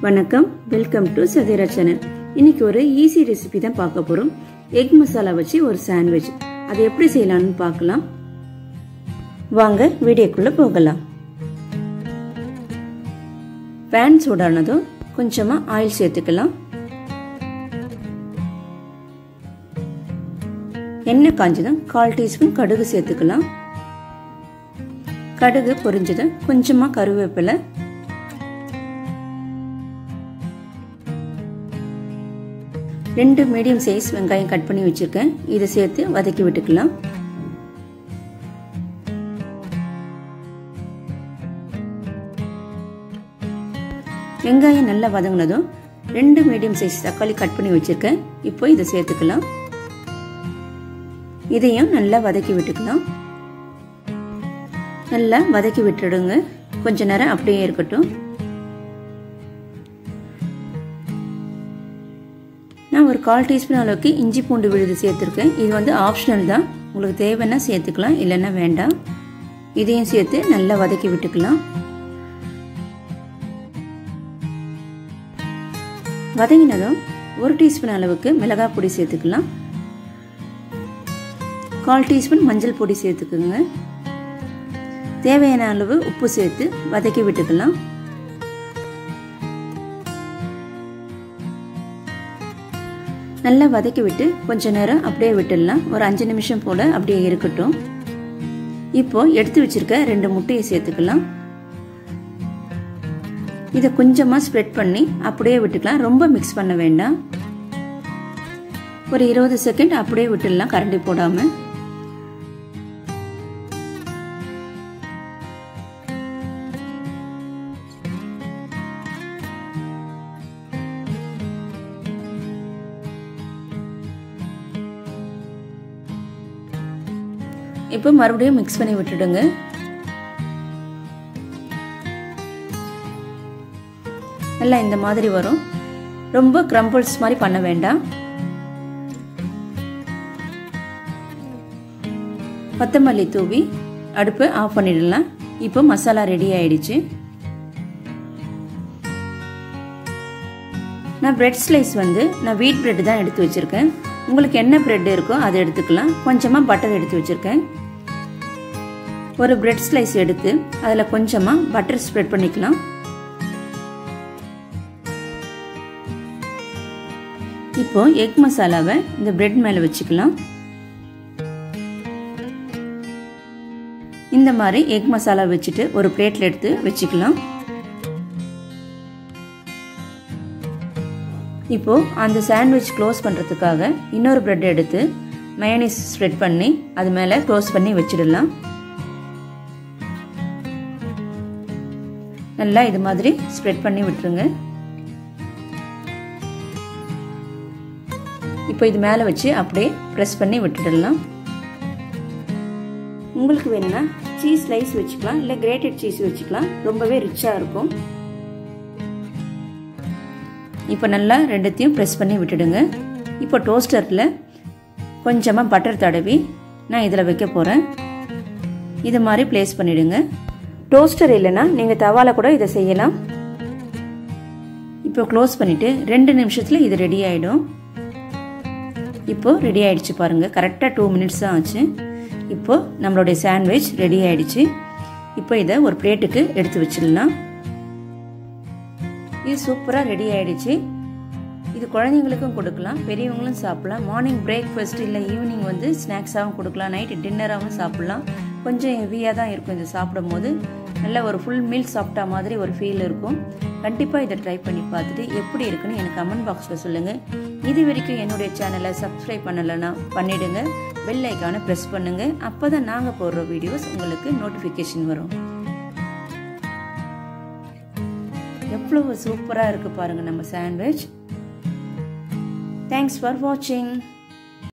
வணக்கம் welcome to சதீரா channel இன்னைக்கு ஒரு ஈஸி ரெசிபி தான் பார்க்க போறோம் எக் மசாலா வச்சு ஒரு சாண்ட்விச் அதை எப்படி செய்யலாம்னு பார்க்கலாம் வாங்க வீடியோக்குள்ள போகலாம் பேன் சூடானதும் கொஞ்சமா ஆயில் சேர்த்துக்கலாம் எண்ணெய் காஞ்சதும் கால் டீஸ்பூன் கடுகு சேர்த்துக்கலாம் கடுகு பொரிஞ்சதும் கொஞ்சமா கருவேப்பிலை ரெண்டு மீடியம் சைஸ் வெங்காயம் கட் பண்ணி வச்சிருக்கேன் இதை சேர்த்து வதக்கி விட்டுக்கலாம் வெங்காயம் நல்லா வதங்கினதும் ரெண்டு மீடியம் சைஸ் தக்காளி கட் பண்ணி வச்சிருக்கேன் இப்போ இதை சேர்த்துக்கலாம் இதையும் நல்லா வதக்கி விட்டுக்கலாம் நல்லா வதக்கி விட்டுடுங்க கொஞ்ச நேரம் அப்படியே இருக்கட்டும் நான் ஒரு கால் டீஸ்பூன் அளவுக்கு இஞ்சி பூண்டு விழுது சேர்த்துருக்கேன் இது வந்து ஆப்ஷனல் தான் உங்களுக்கு தேவைன்னா சேர்த்துக்கலாம் இல்லைன்னா வேண்டாம் இதையும் சேர்த்து நல்லா வதக்கி விட்டுக்கலாம் வதங்கினதும் ஒரு டீஸ்பூன் அளவுக்கு மிளகாய் பொடி சேர்த்துக்கலாம் கால் டீஸ்பூன் மஞ்சள் பொடி சேர்த்துக்குங்க தேவையான அளவு உப்பு சேர்த்து வதக்கி விட்டுக்கலாம் நல்லா வதக்கி விட்டு கொஞ்ச நேரம் அப்படியே விட்டுடலாம் ஒரு அஞ்சு நிமிஷம் போல் அப்படியே இருக்கட்டும் இப்போ எடுத்து வச்சிருக்க ரெண்டு முட்டையை சேர்த்துக்கலாம் இதை கொஞ்சமாக ஸ்ப்ரெட் பண்ணி அப்படியே விட்டுக்கலாம் ரொம்ப மிக்ஸ் பண்ண வேண்டாம் ஒரு இருபது செகண்ட் அப்படியே விட்டுடலாம் கரண்டி போடாமல் இப்போ மறுபடியும் மிக்ஸ் பண்ணி விட்டுடுங்க நல்லா இந்த மாதிரி வரும் ரொம்ப கிரம்பிள்ஸ் மாதிரி பண்ண வேண்டாம் கொத்தமல்லி தூவி அடுப்பு ஆஃப் பண்ணிடலாம் இப்போ மசாலா ரெடி ஆயிடுச்சு நான் பிரெட் ஸ்லைஸ் வந்து நான் வீட் பிரெட் தான் எடுத்து வச்சுருக்கேன் உங்களுக்கு என்ன பிரெட் இருக்கோ அதை எடுத்துக்கலாம் கொஞ்சமாக பட்டர் எடுத்து வச்சுருக்கேன் ஒரு பிரெட் ஸ்லைஸ் எடுத்து அதில் கொஞ்சமாக பட்டர் ஸ்ப்ரெட் பண்ணிக்கலாம் இப்போ எக் மசாலாவை இந்த பிரெட் மேலே வச்சுக்கலாம் இந்த மாதிரி எக் மசாலா வச்சுட்டு ஒரு பிளேட்டில் எடுத்து வச்சுக்கலாம் இப்போ அந்த சாண்ட்விச் க்ளோஸ் பண்ணுறதுக்காக இன்னொரு பிரெட் எடுத்து மயோனிஸ் ஸ்ப்ரெட் பண்ணி அது மேலே க்ளோஸ் பண்ணி வச்சிடலாம் நல்லா இது மாதிரி ஸ்ப்ரெட் பண்ணி விட்டுருங்க இப்போ இது மேலே வச்சு அப்படியே ப்ரெஸ் பண்ணி விட்டுடலாம் உங்களுக்கு வேணும்னா சீஸ் ஸ்லைஸ் வச்சுக்கலாம் இல்லை கிரேட்டட் சீஸ் வச்சுக்கலாம் ரொம்பவே ரிச்சாக இருக்கும் இப்போ நல்லா ரெண்டுத்தையும் ப்ரெஸ் பண்ணி விட்டுடுங்க இப்போ டோஸ்டரில் கொஞ்சமாக பட்டர் தடவி நான் இதில் வைக்க போகிறேன் இது மாதிரி ப்ளேஸ் பண்ணிவிடுங்க டோஸ்டர் இல்லைன்னா நீங்கள் தவால கூட இதை செய்யலாம் இப்போ க்ளோஸ் பண்ணிவிட்டு ரெண்டு நிமிஷத்தில் இது ரெடி ஆகிடும் இப்போ ரெடி ஆயிடுச்சு பாருங்கள் கரெக்டாக டூ மினிட்ஸ் தான் ஆச்சு இப்போ நம்மளுடைய சாண்ட்விச் ரெடி ஆயிடுச்சு இப்போ இதை ஒரு பிளேட்டுக்கு எடுத்து வச்சிடலாம் இது சூப்பராக ரெடி ஆயிடுச்சு இது குழந்தைங்களுக்கும் கொடுக்கலாம் பெரியவங்களும் சாப்பிடலாம் மார்னிங் பிரேக்ஃபாஸ்ட் இல்லை ஈவினிங் வந்து ஸ்நாக்ஸாகவும் கொடுக்கலாம் நைட்டு டின்னராகவும் சாப்பிட்லாம் கொஞ்சம் ஹெவியாக தான் இருக்கும் இது சாப்பிடும் போது நல்ல ஒரு ஃபுல் மீல் சாப்பிட்டா மாதிரி ஒரு ஃபீல் இருக்கும் கண்டிப்பாக இதை ட்ரை பண்ணி பார்த்துட்டு எப்படி இருக்குன்னு எனக்கு கமெண்ட் பாக்ஸில் சொல்லுங்கள் இது வரைக்கும் என்னுடைய சேனலை சப்ஸ்கிரைப் பண்ணலைன்னா பண்ணிவிடுங்க பெல் ஐக்கானை ப்ரெஸ் பண்ணுங்கள் அப்போ தான் நாங்கள் போடுற வீடியோஸ் உங்களுக்கு நோட்டிஃபிகேஷன் வரும் எவ்வளவு சூப்பராக இருக்குது பாருங்கள் நம்ம சாண்ட்விச் தேங்க்ஸ் ஃபார் வாட்சிங்